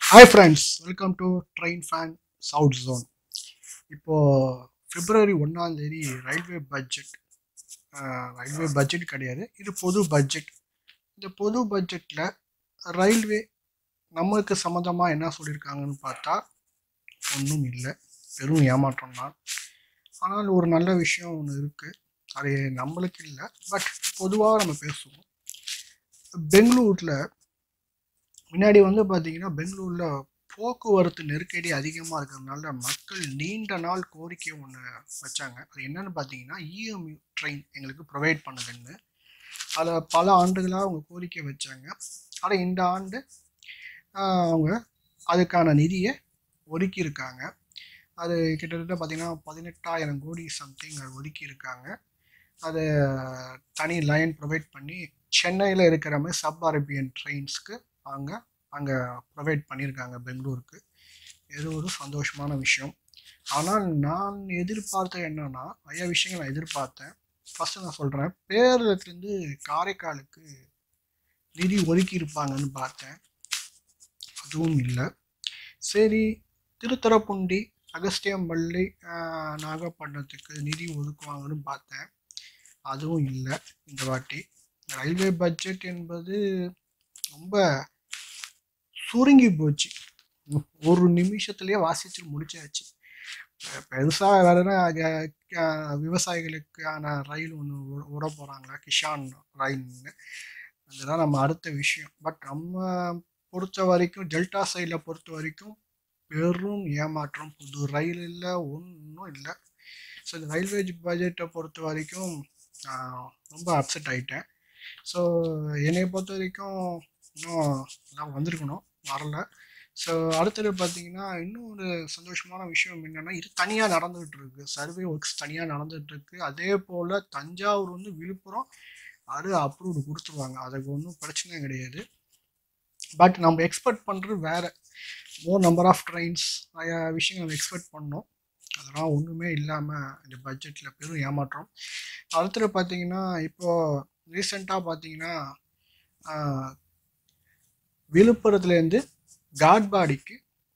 hi friends welcome to train fan south zone இப்போது பிப்ரவரி ஒன்றாம் தேதி ரயில்வே பட்ஜெட் ரயில்வே பட்ஜெட் கிடையாது இது பொது பட்ஜெட் இந்த பொது பட்ஜெட்டில் ரயில்வே நம்மளுக்கு சம்மந்தமாக என்ன சொல்லியிருக்காங்கன்னு பார்த்தா ஒன்றும் இல்லை வெறும் ஏமாற்றம் தான் ஆனால் ஒரு நல்ல விஷயம் ஒன்று இருக்குது அது நம்மளுக்கு இல்லை பட் பொதுவாக நம்ம பேசுவோம் பெங்களூரில் முன்னாடி வந்து பார்த்தீங்கன்னா பெங்களூரில் போக்குவரத்து நெருக்கடி அதிகமாக இருக்கிறதுனால மக்கள் நீண்ட நாள் கோரிக்கை ஒன்று வச்சாங்க அது என்னன்னு பார்த்தீங்கன்னா இஎம்யூ ட்ரெயின் எங்களுக்கு ப்ரொவைட் பண்ணுதுன்னு அதில் பல ஆண்டுகளாக அவங்க கோரிக்கை வச்சாங்க ஆனால் இந்த ஆண்டு ஆஹ், அவங்க அதுக்கான நிதியை ஒதுக்கியிருக்காங்க அது கிட்டத்தட்ட பார்த்தீங்கன்னா பதினெட்டாயிரம் கோடி சம்திங் அது ஒதுக்கியிருக்காங்க அது தனி லைன் ப்ரொவைட் பண்ணி சென்னையில் இருக்கிற மாதிரி சப் அரேபியன் ட்ரெயின்ஸ்க்கு அவங்க அங்கே ப்ரொவைட் பண்ணியிருக்காங்க பெங்களூருக்கு இது ஒரு சந்தோஷமான விஷயம் ஆனால் நான் எதிர்பார்த்த என்னன்னா நிறைய விஷயங்கள் நான் எதிர்பார்த்தேன் ஃபஸ்ட்டு நான் சொல்கிறேன் பேரளத்துலேருந்து காரைக்காலுக்கு நிதி ஒதுக்கி இருப்பாங்கன்னு பார்த்தேன் அதுவும் இல்லை சரி திருத்துறைப்பூண்டி அகஸ்தியம்பள்ளி ஆஹ், நாகப்பட்டினத்துக்கு நிதி ஒதுக்குவாங்கன்னு பார்த்தேன் அதுவும் இல்லை இந்த வாட்டி ரயில்வே பட்ஜெட் என்பது ரொம்ப சுருங்கி போச்சு ஒரு நிமிஷத்துலயே வாசிச்சு முடிச்சாச்சு பெ- பெருசா வேறனா விவசாயிகளுக்கான ரயில் ஒன்று விட போறாங்களா கிஷான் ரயில்னு அதுதான் நம்ம அடுத்த விஷயம் பட் நம்ம பொறுத்த வரைக்கும் டெல்டா சைடில் பொறுத்த வரைக்கும் பெரும் ஏமாற்றம் புது ரயில் இல்லை ஒன்றும் இல்லை ஸோ இந்த ரயில்வே பட்ஜெட்டை பொறுத்த வரைக்கும் ஆஹ், ரொம்ப அப்செட் ஆயிட்டேன் ஸோ என்னை பொறுத்த வரைக்கும் இன்னும் எல்லாம் வந்திருக்கணும் வரல ஸோ அடுத்தது பார்த்தீங்கன்னா இன்னும் ஒரு சந்தோஷமான விஷயம் என்னென்னா இது தனியாக நடந்துகிட்டு இருக்கு சர்வே ஒர்க்ஸ் தனியாக நடந்துகிட்டு இருக்கு அதே போல் தஞ்சாவூர் வந்து விழுப்புரம் அது அப்ரூவ்டு கொடுத்துருவாங்க அதுக்கு ஒன்றும் பிரச்சனை கிடையாது பட் நம்ம எக்ஸ்பெக்ட் பண்ணுறது வேறு மோர் நம்பர் ஆஃப் ட்ரெயின்ஸ் நிறையா விஷயங்கள் நம்ம எக்ஸ்பெக்ட் பண்ணோம் அதெல்லாம் ஒன்றுமே இல்லாமல் இந்த பட்ஜெட்டில் பெரும் ஏமாற்றம் அடுத்தது பார்த்தீங்கன்னா இப்போது ரீசெண்டாக பார்த்தீங்கன்னா ஆஹ், விழுப்புரத்துலேருந்து காட்பாடிக்கு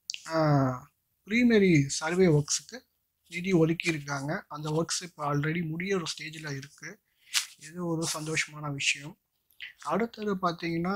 ப்ரீமரி சர்வே ஒர்க்ஸுக்கு நிதி ஒதுக்கி இருக்காங்க அந்த ஒர்க்ஸ் இப்போ ஆல்ரெடி முடிய ஒரு ஸ்டேஜில் இருக்குது இது ஒரு சந்தோஷமான விஷயம் அடுத்தது பார்த்தீங்கன்னா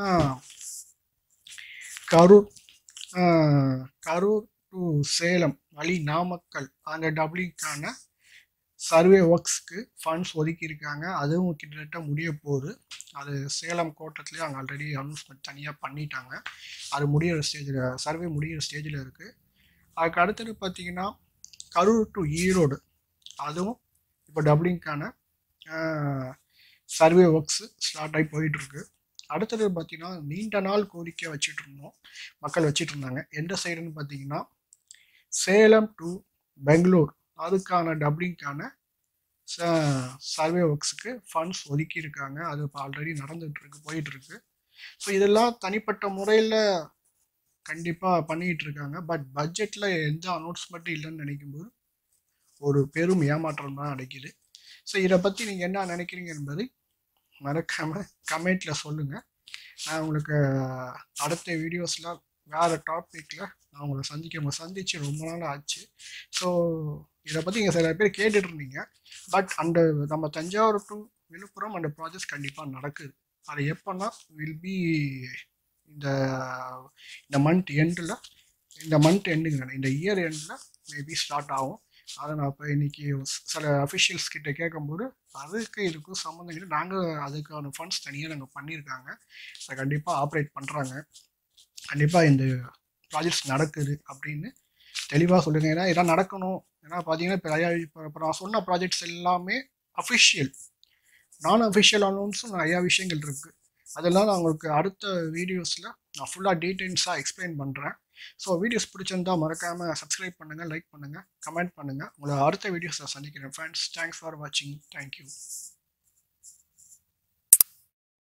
கரூர் ஆஹ், கரூர் டு சேலம் வழி நாமக்கல் அந்த டபுளிங்கான சர்வே ஒர்க்ஸ்க்கு ஃபண்ட்ஸ் ஒதுக்கியிருக்காங்க அதுவும் கிட்டத்தட்ட முடிய போகுது அது சேலம் கோட்டத்துலேயே அங்கே ஆல்ரெடி அனௌன்ஸ்மெண்ட் தனியாக பண்ணிட்டாங்க அது முடியிற ஸ்டேஜில் சர்வே முடியிற ஸ்டேஜில் இருக்குது அதுக்கு அடுத்தது பார்த்தீங்கன்னா கரூர் டு ஈரோடு அதுவும் இப்போ டபுளிங்க்கான சர்வே ஒர்க்ஸு ஸ்டார்ட் ஆகி போயிட்டுருக்கு அடுத்தது பார்த்தீங்கன்னா நீண்ட நாள் கோரிக்கை வச்சுட்டு இருந்தோம் மக்கள் வச்சுட்டு இருந்தாங்க எந்த சைடுன்னு பார்த்தீங்கன்னா சேலம் டு பெங்களூர் அதுக்கான டப்ளிங்க்கான சர்வே ஒர்க்ஸுக்கு ஃபண்ட்ஸ் ஒதுக்கி இருக்காங்க அது இப்போ ஆல்ரெடி நடந்துட்டு இருக்கு போயிட்டு இருக்கு ஸோ இதெல்லாம் தனிப்பட்ட முறையில் கண்டிப்பாக பண்ணிட்டு இருக்காங்க பட் பட்ஜெட்டில் எந்த அனௌன்ஸ்மெண்ட்டும் இல்லைன்னு நினைக்கும்போது ஒரு பெரும் ஏமாற்றம் தான் கிடைக்குது ஸோ இதை பற்றி நீங்கள் என்ன நினைக்கிறீங்க என்பதை மறக்காமல் கமெண்ட்டில் சொல்லுங்கள் நான் உங்களுக்கு அடுத்த வீடியோஸில் வேறு டாப்பிக்கில் நான் உங்களை சந்திக்க உங்களை சந்தித்து ரொம்ப நாள் ஆச்சு ஸோ இதை பற்றி இங்கே சில பேர் கேட்டுட்டு இருந்தீங்க பட் அந்த நம்ம தஞ்சாவூர் டு விழுப்புரம் அந்த ப்ராஜெக்ட்ஸ் கண்டிப்பாக நடக்குது அது எப்போன்னா வில் பி இந்த இந்த மந்த் எண்டில் இந்த மந்த் எண்டுங்க இந்த இயர் எண்டில் மேபி ஸ்டார்ட் ஆகும் அதை நான் இப்போ இன்னைக்கு சில அஃபிஷியல்ஸ் கிட்ட கேட்கும்போது அதுக்கு இதுக்கும் சம்மந்தம் இல்லை நாங்கள் அதுக்கான ஃபண்ட்ஸ் தனியாக நாங்கள் பண்ணியிருக்காங்க அதை கண்டிப்பாக ஆப்ரேட் பண்ணுறாங்க கண்டிப்பாக இந்த ப்ராஜெக்ட்ஸ் நடக்குது அப்படின்னு தெளிவாக சொல்லுங்க ஏன்னா இதெல்லாம் நடக்கணும் ஏன்னா பார்த்தீங்கன்னா இப்போ நிறையா இப்போ இப்போ நான் சொன்ன ப்ராஜெக்ட்ஸ் எல்லாமே அஃபிஷியல் நான் அஃபிஷியல் அனௌன்ஸும் நிறையா விஷயங்கள் இருக்குது அதெல்லாம் நான் உங்களுக்கு அடுத்த வீடியோஸில் நான் ஃபுல்லாக டீட்டெயில்ஸாக எக்ஸ்பிளைன் பண்ணுறேன் ஸோ வீடியோஸ் பிடிச்சிருந்தா மறக்காமல் சப்ஸ்கிரைப் பண்ணுங்கள் லைக் பண்ணுங்கள் கமெண்ட் பண்ணுங்கள் உங்களை அடுத்த வீடியோஸில் சந்திக்கிறேன் ஃப்ரெண்ட்ஸ் தேங்க்ஸ் ஃபார் வாட்சிங் தேங்க்யூ